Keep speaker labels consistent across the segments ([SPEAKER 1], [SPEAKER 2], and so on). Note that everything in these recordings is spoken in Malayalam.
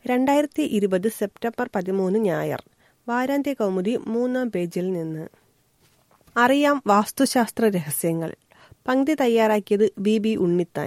[SPEAKER 1] രണ്ടായിരത്തി ഇരുപത് സെപ്റ്റംബർ പതിമൂന്ന് ഞായർ വാരാന്ത്യ കൗമുദി മൂന്നാം പേജിൽ നിന്ന് അറിയാം വാസ്തുശാസ്ത്ര രഹസ്യങ്ങൾ പങ്ക്തി തയ്യാറാക്കിയത് ബി ബി ഉണ്ണിത്താൻ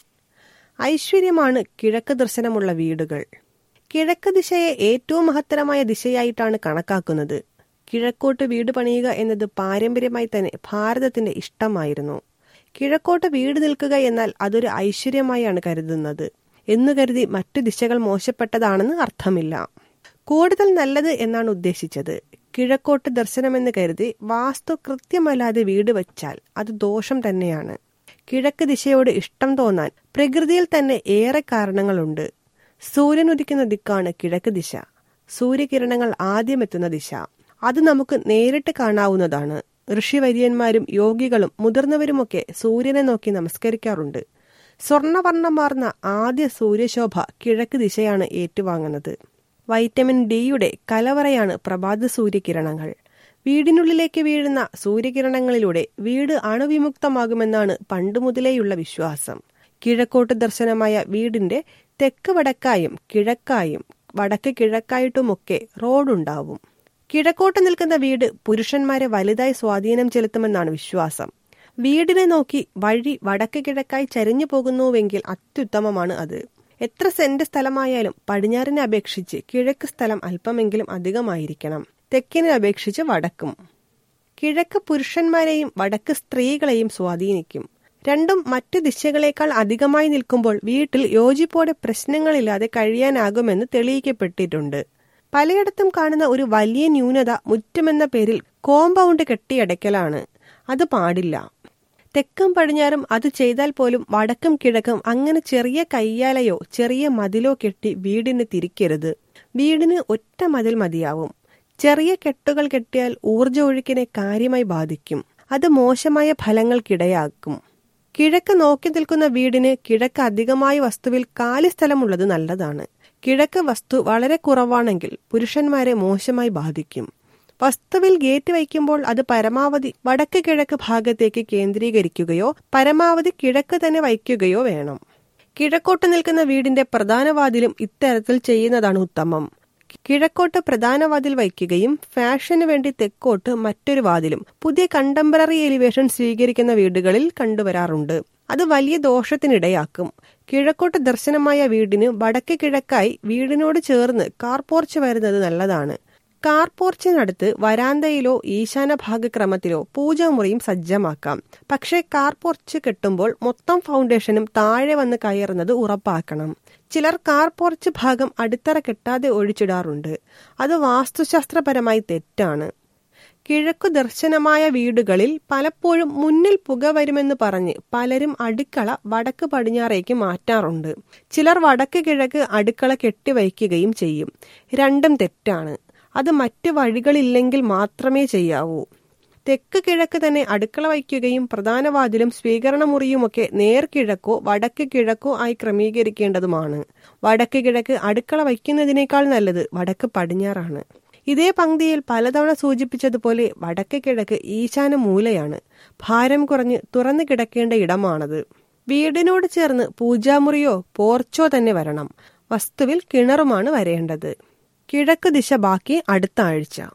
[SPEAKER 1] ഐശ്വര്യമാണ് കിഴക്ക് ദർശനമുള്ള വീടുകൾ കിഴക്ക് ദിശയെ ഏറ്റവും മഹത്തരമായ ദിശയായിട്ടാണ് കണക്കാക്കുന്നത് കിഴക്കോട്ട് വീട് പണിയുക എന്നത് പാരമ്പര്യമായി തന്നെ ഭാരതത്തിന്റെ ഇഷ്ടമായിരുന്നു കിഴക്കോട്ട് വീട് നിൽക്കുക എന്നാൽ അതൊരു ഐശ്വര്യമായാണ് കരുതുന്നത് എന്നു കരുതി മറ്റു ദിശകൾ മോശപ്പെട്ടതാണെന്ന് അർത്ഥമില്ല കൂടുതൽ നല്ലത് എന്നാണ് ഉദ്ദേശിച്ചത് കിഴക്കോട്ട് ദർശനമെന്ന് കരുതി വാസ്തു കൃത്യമല്ലാതെ വീട് വച്ചാൽ അത് ദോഷം തന്നെയാണ് കിഴക്ക് ദിശയോട് ഇഷ്ടം തോന്നാൻ പ്രകൃതിയിൽ തന്നെ ഏറെ കാരണങ്ങളുണ്ട് സൂര്യൻ ഉദിക്കുന്ന ദിക്കാണ് കിഴക്ക് ദിശ സൂര്യകിരണങ്ങൾ ആദ്യമെത്തുന്ന ദിശ അത് നമുക്ക് നേരിട്ട് കാണാവുന്നതാണ് ഋഷിവര്യന്മാരും യോഗികളും മുതിർന്നവരുമൊക്കെ സൂര്യനെ നോക്കി നമസ്കരിക്കാറുണ്ട് സ്വർണവർണ്ണമാർന്ന ആദ്യ സൂര്യശോഭ കിഴക്ക് ദിശയാണ് ഏറ്റുവാങ്ങുന്നത് വൈറ്റമിൻ ഡിയുടെ കലവറയാണ് പ്രഭാത സൂര്യകിരണങ്ങൾ വീടിനുള്ളിലേക്ക് വീഴുന്ന സൂര്യകിരണങ്ങളിലൂടെ വീട് അണുവിമുക്തമാകുമെന്നാണ് പണ്ടുമുതലേയുള്ള വിശ്വാസം കിഴക്കോട്ട് ദർശനമായ വീടിന്റെ തെക്ക് വടക്കായും കിഴക്കായും വടക്ക് കിഴക്കായിട്ടുമൊക്കെ റോഡുണ്ടാവും കിഴക്കോട്ട് നിൽക്കുന്ന വീട് പുരുഷന്മാരെ വലുതായി സ്വാധീനം ചെലുത്തുമെന്നാണ് വിശ്വാസം വീടിനെ നോക്കി വഴി വടക്ക് കിഴക്കായി ചരിഞ്ഞു പോകുന്നുവെങ്കിൽ അത്യുത്തമമാണ് അത് എത്ര സെന്റ് സ്ഥലമായാലും പടിഞ്ഞാറിനെ അപേക്ഷിച്ച് കിഴക്ക് സ്ഥലം അല്പമെങ്കിലും അധികമായിരിക്കണം തെക്കിനെ അപേക്ഷിച്ച് വടക്കും കിഴക്ക് പുരുഷന്മാരെയും വടക്ക് സ്ത്രീകളെയും സ്വാധീനിക്കും രണ്ടും മറ്റു ദിശകളേക്കാൾ അധികമായി നിൽക്കുമ്പോൾ വീട്ടിൽ യോജിപ്പോടെ പ്രശ്നങ്ങളില്ലാതെ കഴിയാനാകുമെന്ന് തെളിയിക്കപ്പെട്ടിട്ടുണ്ട് പലയിടത്തും കാണുന്ന ഒരു വലിയ ന്യൂനത മുറ്റമെന്ന പേരിൽ കോമ്പൗണ്ട് കെട്ടിയടയ്ക്കലാണ് അത് പാടില്ല തെക്കും പടിഞ്ഞാറും അത് ചെയ്താൽ പോലും വടക്കും കിഴക്കും അങ്ങനെ ചെറിയ കയ്യാലയോ ചെറിയ മതിലോ കെട്ടി വീടിന് തിരിക്കരുത് വീടിന് ഒറ്റ മതിൽ മതിയാവും ചെറിയ കെട്ടുകൾ കെട്ടിയാൽ ഊർജ ഒഴുക്കിനെ കാര്യമായി ബാധിക്കും അത് മോശമായ ഫലങ്ങൾക്കിടയാക്കും കിഴക്ക് നോക്കി നിൽക്കുന്ന വീടിന് കിഴക്ക് അധികമായ വസ്തുവിൽ കാലി സ്ഥലമുള്ളത് നല്ലതാണ് കിഴക്ക് വസ്തു വളരെ കുറവാണെങ്കിൽ പുരുഷന്മാരെ മോശമായി ബാധിക്കും വസ്തുവിൽ ഗേറ്റ് വയ്ക്കുമ്പോൾ അത് പരമാവധി വടക്ക് കിഴക്ക് ഭാഗത്തേക്ക് കേന്ദ്രീകരിക്കുകയോ പരമാവധി കിഴക്ക് തന്നെ വയ്ക്കുകയോ വേണം കിഴക്കോട്ട് നിൽക്കുന്ന വീടിന്റെ പ്രധാന വാതിലും ഇത്തരത്തിൽ ചെയ്യുന്നതാണ് ഉത്തമം കിഴക്കോട്ട് പ്രധാന വാതിൽ വയ്ക്കുകയും ഫാഷന് വേണ്ടി തെക്കോട്ട് മറ്റൊരു വാതിലും പുതിയ കണ്ടംപററി എലിവേഷൻ സ്വീകരിക്കുന്ന വീടുകളിൽ കണ്ടുവരാറുണ്ട് അത് വലിയ ദോഷത്തിനിടയാക്കും കിഴക്കോട്ട് ദർശനമായ വീടിന് വടക്ക് കിഴക്കായി വീടിനോട് ചേർന്ന് കാർ പോർച്ച് വരുന്നത് നല്ലതാണ് കാർ പോർച്ചിനടുത്ത് വരാന്തയിലോ ഈശാന ഭാഗക്രമത്തിലോ പൂജാമുറിയും സജ്ജമാക്കാം പക്ഷേ കാർ പോർച്ച് കെട്ടുമ്പോൾ മൊത്തം ഫൗണ്ടേഷനും താഴെ വന്ന് കയറുന്നത് ഉറപ്പാക്കണം ചിലർ കാർ പോർച്ച് ഭാഗം അടിത്തറ കെട്ടാതെ ഒഴിച്ചിടാറുണ്ട് അത് വാസ്തുശാസ്ത്രപരമായി തെറ്റാണ് കിഴക്കു ദർശനമായ വീടുകളിൽ പലപ്പോഴും മുന്നിൽ പുക വരുമെന്ന് പറഞ്ഞ് പലരും അടുക്കള വടക്ക് പടിഞ്ഞാറേക്ക് മാറ്റാറുണ്ട് ചിലർ വടക്ക് കിഴക്ക് അടുക്കള കെട്ടിവയ്ക്കുകയും ചെയ്യും രണ്ടും തെറ്റാണ് അത് മറ്റ് വഴികളില്ലെങ്കിൽ മാത്രമേ ചെയ്യാവൂ തെക്ക് കിഴക്ക് തന്നെ അടുക്കള വയ്ക്കുകയും പ്രധാന വാതിലും സ്വീകരണ മുറിയുമൊക്കെ നേർക്കിഴക്കോ വടക്ക് കിഴക്കോ ആയി ക്രമീകരിക്കേണ്ടതുമാണ് വടക്ക് കിഴക്ക് അടുക്കള വയ്ക്കുന്നതിനേക്കാൾ നല്ലത് വടക്ക് പടിഞ്ഞാറാണ് ഇതേ പങ്ക്തിയിൽ പലതവണ സൂചിപ്പിച്ചതുപോലെ വടക്ക് കിഴക്ക് ഈശാന മൂലയാണ് ഭാരം കുറഞ്ഞ് തുറന്നു കിടക്കേണ്ട ഇടമാണത് വീടിനോട് ചേർന്ന് പൂജാമുറിയോ പോർച്ചോ തന്നെ വരണം വസ്തുവിൽ കിണറുമാണ് വരേണ്ടത് കിഴക്ക് ദിശ ബാക്കി അടുത്ത ആഴ്ച